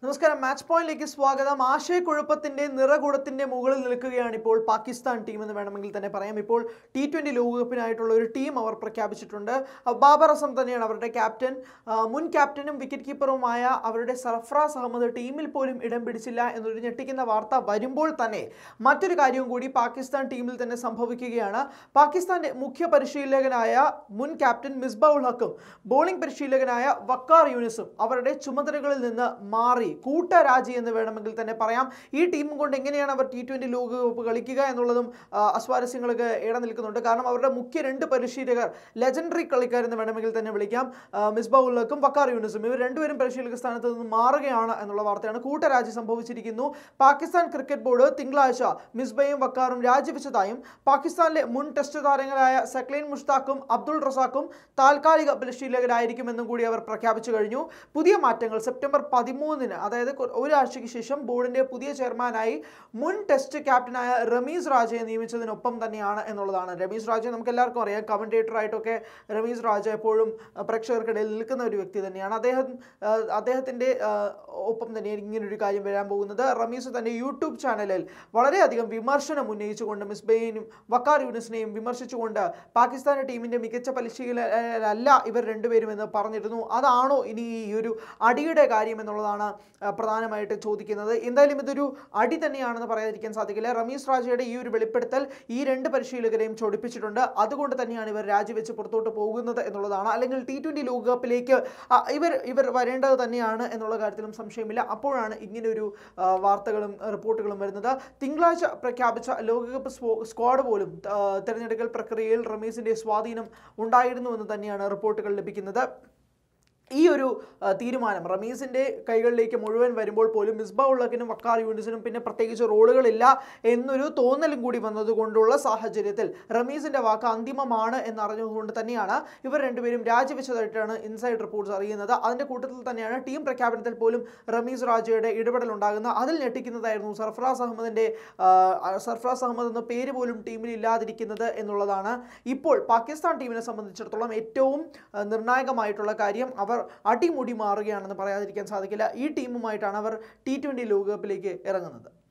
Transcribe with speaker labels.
Speaker 1: നമസ്കാരം മാച്ച് പോയിന്റിലേക്ക് സ്വാഗതം ആശയക്കുഴപ്പത്തിന്റെ നിറകുടത്തിന്റെ മുകളിൽ നിൽക്കുകയാണ് ഇപ്പോൾ പാകിസ്ഥാൻ ടീം എന്ന് വേണമെങ്കിൽ തന്നെ പറയാം ഇപ്പോൾ ടി ട്വന്റി ലോകകപ്പിനായിട്ടുള്ള ഒരു ടീം അവർ പ്രഖ്യാപിച്ചിട്ടുണ്ട് അഹ് ബാബർ അസം തന്നെയാണ് അവരുടെ ക്യാപ്റ്റൻ ആ, മുൻ ക്യാപ്റ്റനും വിക്കറ്റ് കീപ്പറുമായ അവരുടെ സർഫറാസ് അഹമ്മദ് ടീമിൽ പോലും ഇടം പിടിച്ചില്ല എന്നൊരു ഞെട്ടിക്കുന്ന വാർത്ത വരുമ്പോൾ തന്നെ മറ്റൊരു കാര്യവും കൂടി പാകിസ്ഥാൻ ടീമിൽ തന്നെ സംഭവിക്കുകയാണ് പാകിസ്ഥാന്റെ മുഖ്യ പരിശീലകനായ മുൻ ക്യാപ്റ്റൻ മിസ്ബാഉൽ ഹക്കും ബോളിംഗ് പരിശീലകനായ വക്കാർ യൂനിസും അവരുടെ ചുമതലകളിൽ നിന്ന് മാറി കൂട്ടരാജി എന്ന് വേണമെങ്കിൽ തന്നെ പറയാം ഈ ടീമും കൊണ്ട് എങ്ങനെയാണ് അവർ ടി ട്വൻ്റി ലോകകപ്പ് കളിക്കുക എന്നുള്ളതും ആ, അസ്വാരസ്യങ്ങൾക്ക് ഇട നിൽക്കുന്നുണ്ട് കാരണം അവരുടെ മുഖ്യ രണ്ട് പരിശീലകർ ലെജൻഡറി കളിക്കാരെന്ന് വേണമെങ്കിൽ തന്നെ വിളിക്കാം ആ, മിസ്ബാഉൽ ഹക്കും വക്കാർ യൂനിസും ഇവർ രണ്ടുപേരും പരിശീലക സ്ഥാനത്ത് നിന്ന് മാറുകയാണ് എന്നുള്ള വാർത്തയാണ് കൂട്ടരാജി സംഭവിച്ചിരിക്കുന്നു പാകിസ്ഥാൻ ക്രിക്കറ്റ് ബോർഡ് തിങ്കളാഴ്ച മിസ്ബയും വക്കാറും രാജിവെച്ചതായും പാകിസ്ഥാനിലെ മുൻ ടെസ്റ്റ് താരങ്ങളായ സക്ലീൻ മുഷ്താഖും അബ്ദുൾ റസാഖും താൽക്കാലിക പരിശീലകരായിരിക്കുമെന്നും കൂടി അവർ പ്രഖ്യാപിച്ചു കഴിഞ്ഞു പുതിയ മാറ്റങ്ങൾ സെപ്റ്റംബർ പതിമൂന്നിന് അതായത് കൊ- ഒരാഴ്ചയ്ക്ക് ശേഷം ബോർഡിന്റെ പുതിയ ചെയർമാനായി മുൻ ടെസ്റ്റ് ക്യാപ്റ്റനായ റമീസ് രാജയെ നിയമിച്ചതിനൊപ്പം തന്നെയാണ് എന്നുള്ളതാണ് റമീസ് രാജയെ നമുക്ക് എല്ലാവർക്കും അറിയാം കമന്റേറ്റർ ആയിട്ടൊക്കെ റമീസ് രാജ എപ്പോഴും അഹ്, പ്രേക്ഷകർക്കിടയിൽ നിൽക്കുന്ന ഒരു വ്യക്തി തന്നെയാണ് അദ്ദേഹം അഹ്, അദ്ദേഹത്തിന്റെ അഹ്, ഒപ്പം തന്നെയാണ് ഇങ്ങനൊരു കാര്യം വരാൻ പോകുന്നത് റമീസ് തന്റെ യൂട്യൂബ് ചാനലിൽ വളരെയധികം വിമർശനം ഉന്നയിച്ചുകൊണ്ട് മിസ്ബയിനും വക്കാർ യൂനിസിനെയും വിമർശിച്ചുകൊണ്ട് പാകിസ്ഥാൻ ടീമിന്റെ മികച്ച പരിശീലനല്ല ഇവർ രണ്ടുപേരും എന്ന് പറഞ്ഞിരുന്നു അതാണോ ഇനി ഈ ഒരു അടിയുടെ കാര്യം എന്നുള്ളതാണ് ആ, പ്രധാനമായിട്ട് ചോദിക്കുന്നത് എന്തായാലും ഇതൊരു അടി തന്നെയാണെന്ന് പറയാതിരിക്കാൻ സാധിക്കില്ല റമീസ് രാജയുടെ ഈ ഒരു വെളിപ്പെടുത്തൽ ഈ രണ്ട് പരിശീലകരെയും ചൊടിപ്പിച്ചിട്ടുണ്ട് അതുകൊണ്ട് തന്നെയാണ് ഇവർ രാജിവെച്ച് പുറത്തോട്ട് പോകുന്നത് എന്നുള്ളതാണ് അല്ലെങ്കിൽ ടി ട്വൻ്റി ലോകകപ്പിലേക്ക് ആ, ഇവർ ഇവർ വരേണ്ടത് തന്നെയാണ് എന്നുള്ള കാര്യത്തിലും സംശയമില്ല അപ്പോഴാണ് ഇങ്ങനൊരു ആ, വാർത്തകളും റിപ്പോർട്ടുകളും വരുന്നത് തിങ്കളാഴ്ച പ്രഖ്യാപിച്ച ലോകകപ്പ് സ്കോ- സ്ക്വാഡ് പോലും ആ, തെരഞ്ഞെടുക്കൽ പ്രക്രിയയിൽ റമീസിന്റെ സ്വാധീനം ഉണ്ടായിരുന്നു എന്ന് തന്നെയാണ് റിപ്പോർട്ടുകൾ ലഭിക്കുന്നത് ഈ ഒരു ആ, തീരുമാനം റമീസിന്റെ കൈകളിലേക്ക് മുഴുവൻ വരുമ്പോൾ പോലും മിസ്ബാ ഉള്ളക്കിനും വക്കാർ യൂണിസിനും പിന്നെ പ്രത്യേകിച്ച് റോളുകളില്ല എന്നൊരു തോന്നലും കൂടി വന്നതുകൊണ്ടുള്ള സാഹചര്യത്തിൽ റമീസിന്റെ വാക്ക് അന്തിമമാണ് എന്നറിഞ്ഞതുകൊണ്ട് തന്നെയാണ് ഇവർ രണ്ടുപേരും രാജിവെച്ചതായിട്ടാണ് ഇൻസൈഡ് റിപ്പോർട്ട്സ് അറിയുന്നത് അതിന്റെ കൂട്ടത്തിൽ തന്നെയാണ് ടീം പ്രഖ്യാപനത്തിൽ പോലും റമീസ് രാജയുടെ ഇടപെടൽ ഉണ്ടാകുന്നത് അതിൽ ഞെട്ടിക്കുന്നതായിരുന്നു സർഫറാസ് അഹമ്മദിന്റെ ആ, സർഫറാസ് അഹമ്മദ് എന്ന പേര് പോലും ടീമിൽ ഇല്ലാതിരിക്കുന്നത് എന്നുള്ളതാണ് ഇപ്പോൾ പാകിസ്ഥാൻ ടീമിനെ സംബന്ധിച്ചിടത്തോളം ഏറ്റവും ആ, നിർണായകമായിട്ടുള്ള കാര്യം അവർ അടിമുടി മാറുകയാണെന്ന് പറയാതിരിക്കാൻ സാധിക്കില്ല ഈ ടീമുമായിട്ടാണ് അവർ ടി ട്വൻ്റി ലോകകപ്പിലേക്ക് ഇറങ്ങുന്നത്